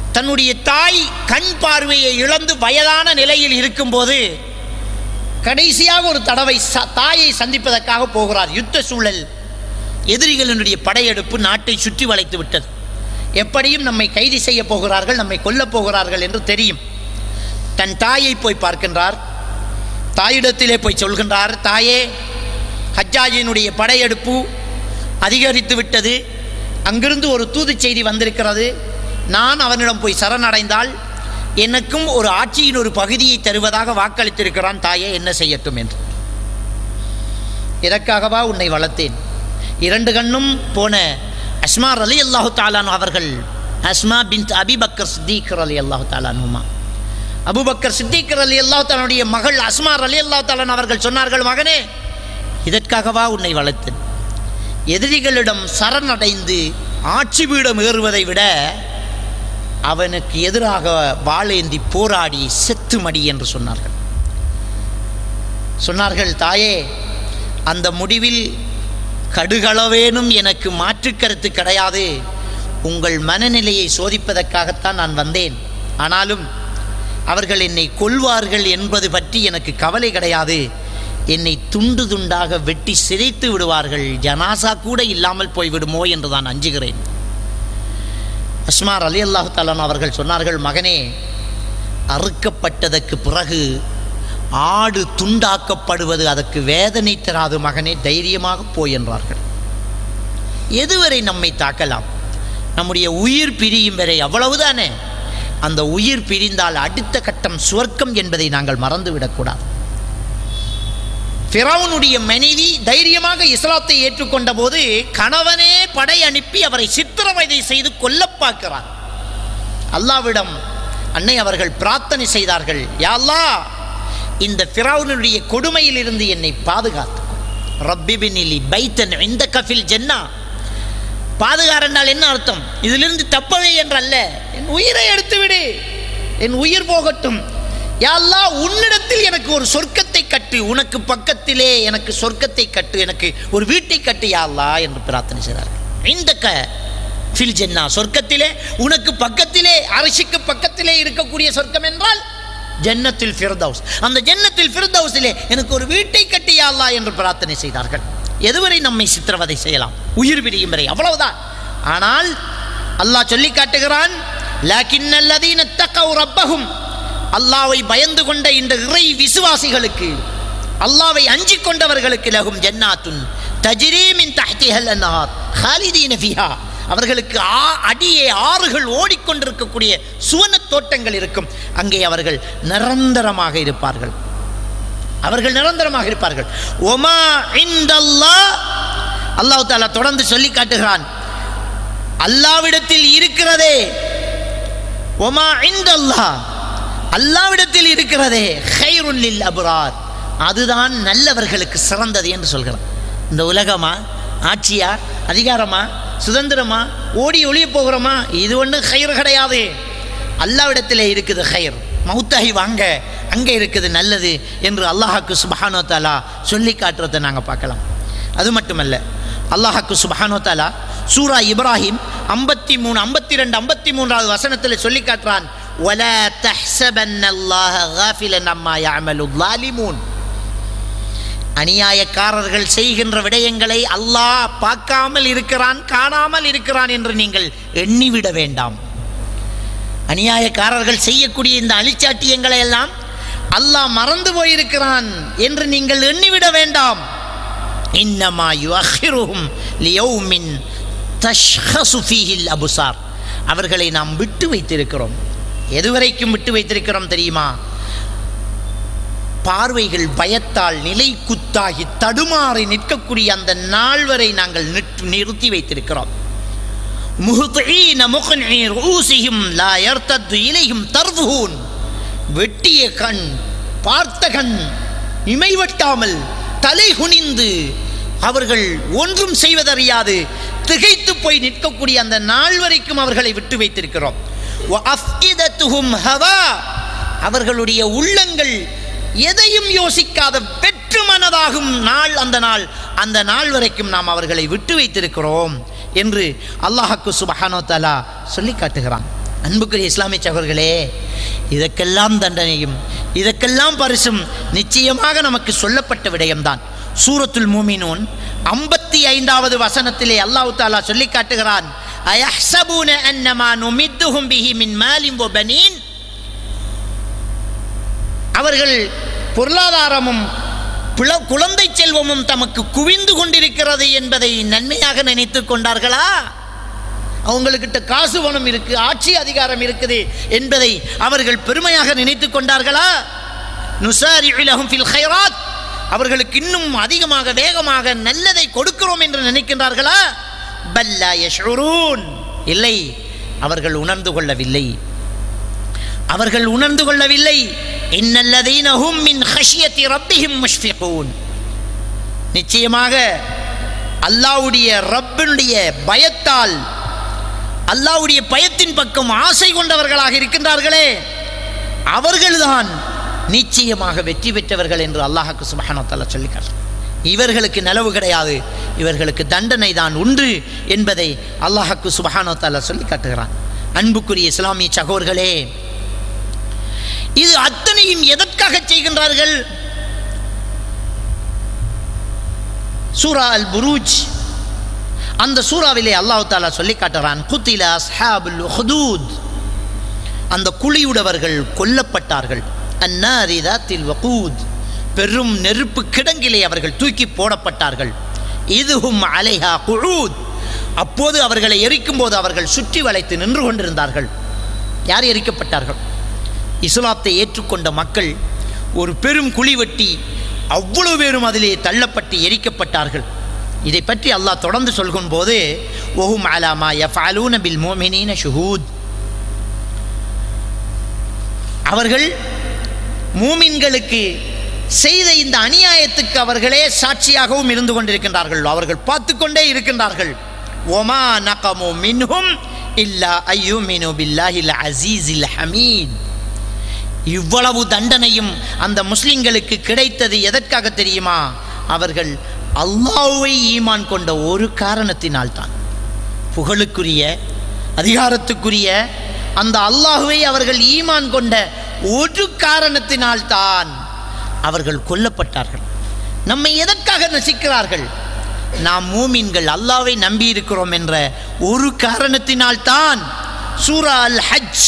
தன்னுடைய தாய் கண் பார்வையை இழந்து வயதான நிலையில் இருக்கும்போது கடைசியாக ஒரு தடவை ச- தாயை சந்திப்பதற்காக போகிறார் யுத்த சூழல் எதிரிகளினுடைய படையெடுப்பு நாட்டை சுற்றி வளைத்து விட்டது எப்படியும் நம்மை கைது செய்ய போகிறார்கள் நம்மை கொல்லப் போகிறார்கள் என்று தெரியும் தன் தாயை போய் பார்க்கின்றார் தாயிடத்திலே போய் சொல்கின்றார் தாயே ஹஜ்ஜாஜினுடைய படையெடுப்பு அதிகரித்து விட்டது அங்கிருந்து ஒரு தூதுச் செய்தி வந்திருக்கிறது நான் அவனிடம் போய் சரணடைந்தால் எனக்கும் ஒரு ஆட்சியின் ஒரு பகுதியை தருவதாக வாக்களித்திருக்கிறான் தாயே என்ன செய்யட்டும் என்று இதற்காகவா உன்னை வளர்த்தேன் இரண்டு கண்ணும் போன அஸ்மா அலி அல்லாஹு தாலான் அவர்கள் அஸ்மா பின் அபிபக்கர் சித்திகர் அலி அல்லாஹு தாலானுமா அபுபக்கர் சித்திகர் அலி அல்லாஹு தாலானுடைய மகள் அஸ்மா அலி அல்லாஹு தாலான் அவர்கள் சொன்னார்கள் மகனே இதற்காகவா உன்னை வளர்த்தேன் எதிரிகளிடம் சரணடைந்து ஆட்சி பீடம் ஏறுவதை விட அவனுக்கு எதிராக வாளேந்தி போராடி செத்து மடி என்று சொன்னார்கள் சொன்னார்கள் தாயே அந்த முடிவில் கடுகளவேனும் எனக்கு மாற்று கருத்து கிடையாது உங்கள் மனநிலையை சோதிப்பதற்காகத்தான் நான் வந்தேன் ஆனாலும் அவர்கள் என்னை கொல்வார்கள் என்பது பற்றி எனக்கு கவலை கிடையாது என்னை துண்டு துண்டாக வெட்டி சிதைத்து விடுவார்கள் ஜனாசா கூட இல்லாமல் போய்விடுமோ என்று நான் அஞ்சுகிறேன் அஸ்மார் அலி அல்லாஹு தாலான் அவர்கள் சொன்னார்கள் மகனே அறுக்கப்பட்டதற்கு பிறகு ஆடு துண்டாக்கப்படுவது அதற்கு வேதனை தராது மகனே தைரியமாக போய் என்றார்கள் எதுவரை நம்மை தாக்கலாம் நம்முடைய உயிர் பிரியும் வரை அவ்வளவுதானே அந்த உயிர் பிரிந்தால் அடுத்த கட்டம் சுவர்க்கம் என்பதை நாங்கள் மறந்துவிடக்கூடாது ஃபிரௌனுடைய மனைவி தைரியமாக இஸ்லாத்தை ஏற்றுக்கொண்ட போது கணவனே படை அனுப்பி அவரை சித்திரவதை செய்து கொல்ல பார்க்கிறார் அல்லாவிடம் அன்னை அவர்கள் பிரார்த்தனை செய்தார்கள் யா அல்லாஹ் இந்த ஃபிரௌனுடைய கொடுமையிலிருந்து என்னை பாதுகாத்து ரப்பிபினிலி பைத்தன் இந்த கஃபில் ஜென்னா பாதுகார் என்றால் என்ன அர்த்தம் இதிலிருந்து தப்பவே என்றல்ல என் உயிரை எடுத்து விடு என் உயிர் போகட்டும் யா அல்லாஹ் உன்னிடத்தில் எனக்கு ஒரு சொர்க்கத்தை கட்டு உனக்கு பக்கத்திலே எனக்கு சொர்க்கத்தை கட்டு எனக்கு ஒரு வீட்டை கட்டு யா அல்லாஹ் என்று பிரார்த்தனை செய்தார்கள் இந்த க ஃபில் ஜென்னா சொர்க்கத்திலே உனக்கு பக்கத்திலே அரசிக்கு பக்கத்திலே இருக்கக்கூடிய சொர்க்கம் என்றால் ஜன்னத்தில் ஃபிர்தௌஸ் அந்த ஜன்னத்தில் ஃபிர்தௌஸிலே எனக்கு ஒரு வீட்டை கட்டி யா அல்லாஹ் என்று பிரார்த்தனை செய்தார்கள் எதுவரை நம்மை சித்திரவதை செய்யலாம் உயிர் பிரியும் வரை அவ்வளவுதான் ஆனால் அல்லாஹ் சொல்லி காட்டுகிறான் லாக்கின்னல்லதீன தக்கவு ரப்பகும் அல்லாவை பயந்து கொண்ட இந்த இறை விசுவாசிகளுக்கு அல்லாவை அஞ்சிக் கொண்டவர்களுக்கு லகும் ஜன்னாத்துன் தஜ்ரீமின் தஹ்திஹல் அன்ஹார் ஹாலிதீன ஃபிஹா அவர்களுக்கு ஆ அடியே ஆறுகள் ஓடிக்கொண்டிருக்கக்கூடிய சுவன தோட்டங்கள் இருக்கும் அங்கே அவர்கள் நிரந்தரமாக இருப்பார்கள் அவர்கள் நிரந்தரமாக இருப்பார்கள் ஒமா இந்தல்லாஹ் அல்லாஹ் தாலா தொடர்ந்து சொல்லி காட்டுகிறான் அல்லாவிடத்தில் இருக்கிறதே ஒமா இந்தல்லாஹ் அல்லாவிடத்தில் இருக்கிறதே ஹைருன் லில் அபுரார் அதுதான் நல்லவர்களுக்கு சிறந்தது என்று சொல்கிறான் இந்த உலகமா ஆட்சியா அதிகாரமா சுதந்திரமா ஓடி ஒளிய போகிறோமா இது ஒன்றும் ஹைர் கிடையாது அல்லாவிடத்திலே இருக்குது ஹைர் மௌத்தாகி வாங்க அங்கே இருக்குது நல்லது என்று அல்லாஹாக்கு சுபஹானோ தாலா சொல்லி காட்டுறதை நாங்கள் பார்க்கலாம் அது மட்டுமல்ல அல்லாஹாக்கு சுபஹானோ தாலா சூரா இப்ராஹிம் ஐம்பத்தி மூணு ஐம்பத்தி ரெண்டு ஐம்பத்தி மூன்றாவது வசனத்தில் சொல்லி காட்டுறான் وَلَا تَحْسَبَنَّ اللَّهَ غَافِلًا عَمَّا يَعْمَلُ الظَّالِمُونَ அநியாயக்காரர்கள் செய்கின்ற விடயங்களை அல்லாஹ் பார்க்காமல் இருக்கிறான் காணாமல் இருக்கிறான் என்று நீங்கள் எண்ணிவிட வேண்டாம் அநியாயக்காரர்கள் செய்யக்கூடிய இந்த அழிச்சாட்டியங்களை எல்லாம் அல்லாஹ் மறந்து போயிருக்கிறான் என்று நீங்கள் எண்ணிவிட வேண்டாம் இன்னமா யுஅஹிருஹும் லியௌமின் தஷ்ஹசு ஃபீஹில் அபுசார் அவர்களை நாம் விட்டு வைத்திருக்கிறோம் எதுவரைக்கும் விட்டு வைத்திருக்கிறோம் தெரியுமா பார்வைகள் பயத்தால் நிலை குத்தாகி தடுமாறி நிற்கக்கூடிய அந்த நாள் வரை நாங்கள் நிற்று- நிறுத்தி வைத்திருக்கிறோம் முஹ்தீன முக்னி ரூசிஹிம் லா யர்தத்து இலைஹிம் தர்வுஹூன் வெட்டிய கண் பார்த்த கண் இமை வெட்டாமல் தலை குனிந்து அவர்கள் ஒன்றும் செய்வதறியாது திகைத்து போய் நிற்கக்கூடிய அந்த நாள் வரைக்கும் அவர்களை விட்டு வைத்திருக்கிறோம் வஅஃஇதத்துஹும் ஹவா அவர்களுடைய உள்ளங்கள் எதையும் யோசிக்காத வெற்று மனதாகும் நாள் அந்த நாள் அந்த நாள் வரைக்கும் நாம் அவர்களை விட்டு வைத்திருக்கிறோம் என்று அல்லாஹாக்கு சுபஹானோ தலா சொல்லி காட்டுகிறான் அன்புக்குரிய இஸ்லாமிய சகோதரர்களே இதற்கெல்லாம் தண்டனையும் இதற்கெல்லாம் பரிசும் நிச்சயமாக நமக்கு சொல்லப்பட்ட விடயம்தான் சூரத்துல் மூமினூன் ஐம்பத்தி ஐந்தாவது வசனத்திலே அல்லாஹ் தாலா சொல்லி காட்டுகிறான் அயஹ்சபூன அன்னமா நுமித்துஹும் பிஹி மின் மாலிம் வ பனீன் அவர்கள் பொருளாதாரமும் பிள- குழந்தை செல்வமும் தமக்கு குவிந்து கொண்டிருக்கிறது என்பதை நன்மையாக நினைத்து கொண்டார்களா அவங்களுக்கிட்ட காசு பணம் இருக்கு ஆட்சி அதிகாரம் இருக்குது என்பதை அவர்கள் பெருமையாக நினைத்து கொண்டார்களா நுசாரி ஃபில் ஹைராத் அவர்களுக்கு இன்னும் அதிகமாக வேகமாக நல்லதை கொடுக்கிறோம் என்று நினைக்கின்றார்களா பல்லா யஷ்உரூன் இல்லை அவர்கள் உணர்ந்து கொள்ளவில்லை அவர்கள் உணர்ந்து கொள்ளவில்லை இன்னல்லதீன ஹும் மின் ஹஷியத்தி ரப்பிஹிம் முஷ்ஃபிகூன் நிச்சயமாக அல்லாஹ்வுடைய ரப்பினுடைய பயத்தால் அல்லாஹ்வுடைய பயத்தின் பக்கம் ஆசை கொண்டவர்களாக இருக்கின்றார்களே அவர்கள்தான் நிச்சயமாக வெற்றி பெற்றவர்கள் என்று அல்லாஹ்க்கு சுப்ஹானஹு வ தஆலா சொல்லிக்கார் இவர்களுக்கு நலவு கிடையாது இவர்களுக்கு தண்டனை தான் உண்டு என்பதை அல்லாஹ்க்கு சுப்ஹானஹு வ தஆலா சொல்லி காட்டுகிறான் அன்புக்குரிய இஸ்லாமிய சகோதர்களே இது அத்தனையும் எதற்காக செய்கின்றார்கள் சூரா அல் புரூஜ் அந்த சூறாவிலே அல்லாஹ் தாலா சொல்லி காட்டுறான் குத்தில அஸ்ஹாபுல் ஹுதூத் அந்த குழியுடவர்கள் கொல்லப்பட்டார்கள் அன்னாரிதாத்தில் வகூத் பெரும் நெருப்பு கிடங்கிலே அவர்கள் தூக்கி போடப்பட்டார்கள் இதுஹும் அலைஹா குழூத் அப்போது அவர்களை எரிக்கும் போது அவர்கள் சுற்றி வளைத்து நின்று கொண்டிருந்தார்கள் யார் எரிக்கப்பட்டார்கள் இஸ்லாத்தை ஏற்றுக்கொண்ட மக்கள் ஒரு பெரும் குழி வெட்டி அவ்வளவு பேரும் அதிலே தள்ளப்பட்டு எரிக்கப்பட்டார்கள் இதை பற்றி அல்லாஹ் தொடர்ந்து சொல்கும் போது ஒஹும் அலாமா யஃபாலூன பில் மோமினீன ஷுஹூத் அவர்கள் மூமின்களுக்கு செய்த இந்த அநியாயத்துக்கு அவர்களே சாட்சியாகவும் இருந்து கொண்டிருக்கின்றார்கள் அவர்கள் பார்த்து கொண்டே இருக்கின்றார்கள் ஒமா நகமு மின்ஹும் இல்லா ஐயோ மினு பில்லாஹில் அசீஸில் ஹமீத் இவ்வளவு தண்டனையும் அந்த முஸ்லிம்களுக்கு கிடைத்தது எதற்காக தெரியுமா அவர்கள் அல்லாஹ்வை ஈமான் கொண்ட ஒரு காரணத்தினால்தான் புகழுக்குரிய அதிகாரத்துக்குரிய அந்த அல்லாஹுவை அவர்கள் ஈமான் கொண்ட ஒரு காரணத்தினால்தான் அவர்கள் கொல்லப்பட்டார்கள் நம்மை எதற்காக நசிக்கிறார்கள் நாம் மூமின்கள் அல்லாஹ்வை நம்பி இருக்கிறோம் என்ற ஒரு காரணத்தினால்தான் சூரா அல் ஹஜ்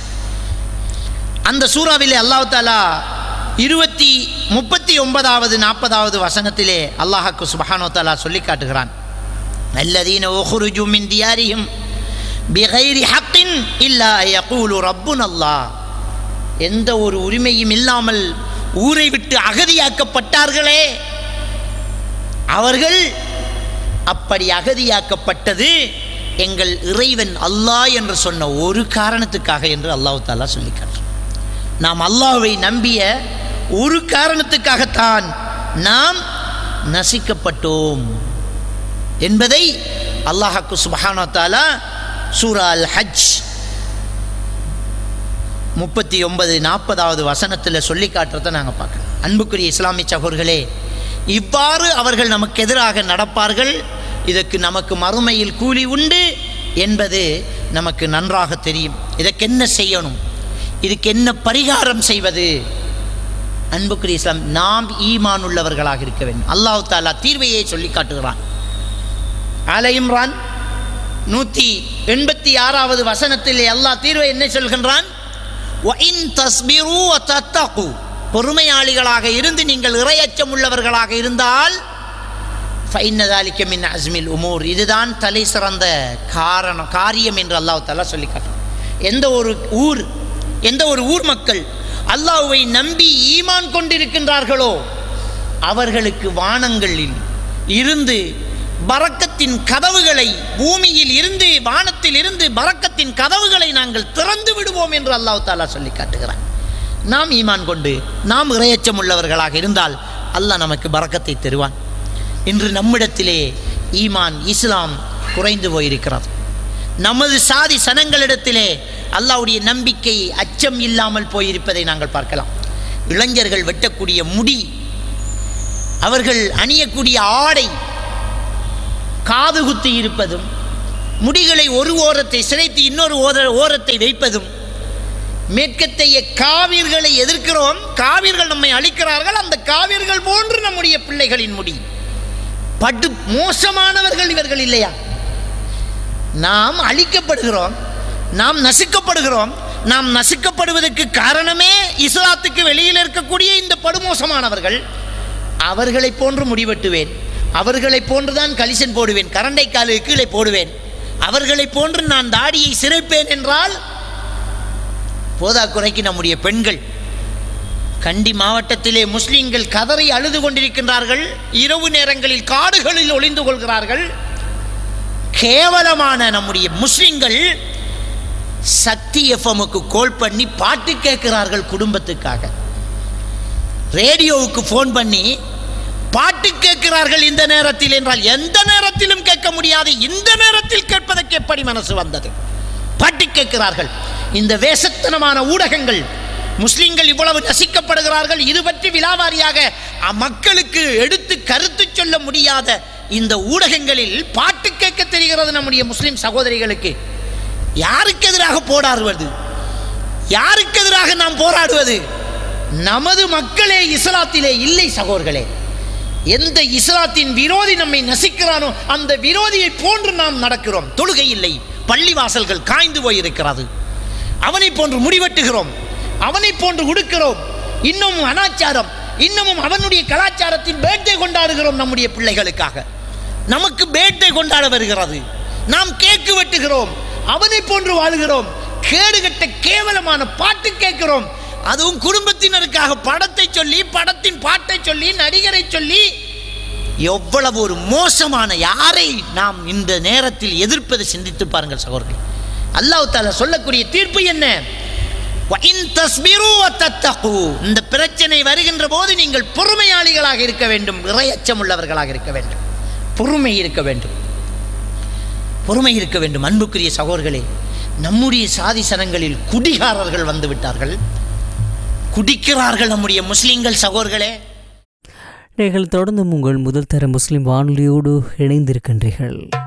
அந்த சூறாவிலே அல்லாஹ் தாலா இருபத்தி முப்பத்தி ஒன்பதாவது நாற்பதாவது வசனத்திலே அல்லாஹாக்கு சுபஹானோ தாலா சொல்லி காட்டுகிறான் الذين أخرجوا من ديارهم بغير حق إلا أن يقولوا ربنا الله எந்த ஒரு உரிமையும் இல்லாமல் ஊரை விட்டு அகதியாக்கப்பட்டார்களே அவர்கள் அப்படி அகதியாக்கப்பட்டது எங்கள் இறைவன் அல்லாஹ் என்று சொன்ன ஒரு காரணத்துக்காக என்று அல்லாஹ் தாலா சொல்லி காட்டுறான் நாம் அல்லாஹ்வை நம்பிய ஒரு காரணத்துக்காகத்தான் நாம் நசிக்கப்பட்டோம் என்பதை அல்லாஹாக்கு சுபஹானோ தாலா சூரா அல் ஹஜ் முப்பத்தி ஒன்பது நாற்பதாவது வசனத்தில் சொல்லி காட்டுறதை நாங்கள் பார்க்கலாம் அன்புக்குரிய இஸ்லாமிய சகோர்களே இவ்வாறு அவர்கள் நமக்கு எதிராக நடப்பார்கள் இதற்கு நமக்கு மறுமையில் கூலி உண்டு என்பது நமக்கு நன்றாக தெரியும் இதற்கு என்ன செய்யணும் இதுக்கு என்ன பரிகாரம் செய்வது அன்புக்குரிய இஸ்லாம் நாம் ஈமான் உள்ளவர்களாக இருக்க வேண்டும் அல்லாஹ் தாலா தீர்வையை சொல்லி காட்டுகிறான் ஆல இம்ரான் நூற்றி எண்பத்தி ஆறாவது வசனத்தில் அல்லாஹ் தீர்வை என்ன சொல்கின்றான் وَإِن تَصْبِرُوا وَتَتَّقُوا பொறுமையாளிகளாக இருந்து நீங்கள் இறையச்சம் உள்ளவர்களாக இருந்தால் فَإِنَّ ذَلِكَ مِنْ عَزْمِ الْأُمُورِ இதுதான் தலை சிறந்த காரணம் காரியம் என்று அல்லாஹ் தாலா சொல்லி காட்டுறான் எந்த ஒரு ஊர் எந்த ஒரு ஊர் மக்கள் அல்லாஹ்வை நம்பி ஈமான் கொண்டிருக்கின்றார்களோ அவர்களுக்கு வானங்களில் இருந்து பரக்கத்தின் கதவுகளை பூமியில் இருந்து வானத்தில் இருந்து பரக்கத்தின் கதவுகளை நாங்கள் திறந்து விடுவோம் என்று அல்லாஹ் தாலா சொல்லி காட்டுகிறான் நாம் ஈமான் கொண்டு நாம் இரையச்சம் உள்ளவர்களாக இருந்தால் அல்லாஹ் நமக்கு பரக்கத்தை தருவான் இன்று நம்மிடத்திலே ஈமான் இஸ்லாம் குறைந்து போயிருக்கிறது நமது சாதி சனங்களிடத்திலே அல்லாஹ்வுடைய நம்பிக்கை அச்சம் இல்லாமல் போயிருப்பதை நாங்கள் பார்க்கலாம் இளைஞர்கள் வெட்டக்கூடிய முடி அவர்கள் அணியக்கூடிய ஆடை காது குத்தி இருப்பதும் முடிகளை ஒரு ஓரத்தை சிரைத்து இன்னொரு ஓர ஓரத்தை வைப்பதும் மேற்கத்தைய காவிர்களை எதிர்க்கிறோம் காவிர்கள் நம்மை அழிக்கிறார்கள் அந்த காவிர்கள் போன்று நம்முடைய பிள்ளைகளின் முடி படு மோசமானவர்கள் இவர்கள் இல்லையா நாம் அழிக்கப்படுகிறோம் நாம் நசுக்கப்படுகிறோம் நாம் நசுக்கப்படுவதற்கு காரணமே இஸ்லாத்துக்கு வெளியில் இருக்கக்கூடிய இந்த படுமோசமானவர்கள் அவர்களைப் போன்று முடிவெட்டுவேன் அவர்களைப் போன்றுதான் கலிசன் போடுவேன் கரண்டை காலு கீழே போடுவேன் அவர்களைப் போன்று நான் தாடியை சிறைப்பேன் என்றால் போதா குறைக்கு நம்முடைய பெண்கள் கண்டி மாவட்டத்திலே முஸ்லிம்கள் கதறி அழுது கொண்டிருக்கின்றார்கள் இரவு நேரங்களில் காடுகளில் ஒளிந்து கொள்கிறார்கள் கேவலமான நம்முடைய முஸ்லிம்கள் சக்தி எஃப்எம்முக்கு கோல் பண்ணி பாட்டு கேட்கிறார்கள் குடும்பத்துக்காக ரேடியோவுக்கு ஃபோன் பண்ணி பாட்டு கேட்கிறார்கள் இந்த நேரத்தில் என்றால் எந்த நேரத்திலும் கேட்க முடியாது இந்த நேரத்தில் கேட்பதற்கு எப்படி மனசு வந்தது பாட்டு கேட்கிறார்கள் இந்த வேசத்தனமான ஊடகங்கள் முஸ்லிம்கள் இவ்வளவு நசிக்கப்படுகிறார்கள் இது பற்றி விலாவாரியாக அ- மக்களுக்கு எடுத்து கருத்து சொல்ல முடியாத இந்த ஊடகங்களில் பாட்டு கேட்க தெரிகிறது நம்முடைய முஸ்லிம் சகோதரிகளுக்கு யாருக்கு எதிராக போராடுவது யாருக்கு எதிராக நாம் போராடுவது நமது மக்களே இஸ்லாத்திலே இல்லை சகோதர்களே எந்த இஸ்லாத்தின் விரோதி நம்மை நசிக்கிறானோ அந்த விரோதியை போன்று நாம் நடக்கிறோம் தொழுகை இல்லை பள்ளிவாசல்கள் காய்ந்து போயிருக்கிறது அவனை போன்று முடிவெட்டுகிறோம் அவனை போன்று உடுக்கிறோம் இன்னமும் அனாச்சாரம் இன்னமும் அவனுடைய கலாச்சாரத்தின் பேட்டை கொண்டாடுகிறோம் நம்முடைய பிள்ளைகளுக்காக நமக்கு பேட்டை கொண்டாட வருகிறது நாம் கேக்கு வெட்டுகிறோம் அவனை போன்று வாழுகிறோம் கேடுகட்ட கேவலமான பாட்டு கேட்கிறோம் அதுவும் குடும்பத்தினருக்காக படத்தை சொல்லி படத்தின் பாட்டை சொல்லி நடிகரை சொல்லி எவ்வளவு ஒரு மோசமான யாரை நாம் இந்த நேரத்தில் எதிர்ப்பதை சிந்தித்து பாருங்கள் சகோதரர்கள் அல்லாஹ் தாலா சொல்லக்கூடிய தீர்ப்பு என்ன وَإِن تَصْبِرُوا وَتَتَّقُوا இந்த பிரச்சனை வருகின்ற போது நீங்கள் பொறுமையாளிகளாக இருக்க வேண்டும் இறையச்சம் உள்ளவர்களாக இருக்க வேண்டும் பொறுமை இருக்க வேண்டும் பொறுமை இருக்க வேண்டும் அன்புக்குரிய சகோதரர்களே நம்முடைய சாதி சனங்களில் குடிகாரர்கள் வந்து விட்டார்கள் குடிக்கிறார்கள் நம்முடைய முஸ்லிம்கள் சகோதரர்களே நீங்கள் தொடர்ந்தும் உங்கள் முதல் தர முஸ்லிம் வானொலியோடு இணைந்திருக்கின்றீர்கள்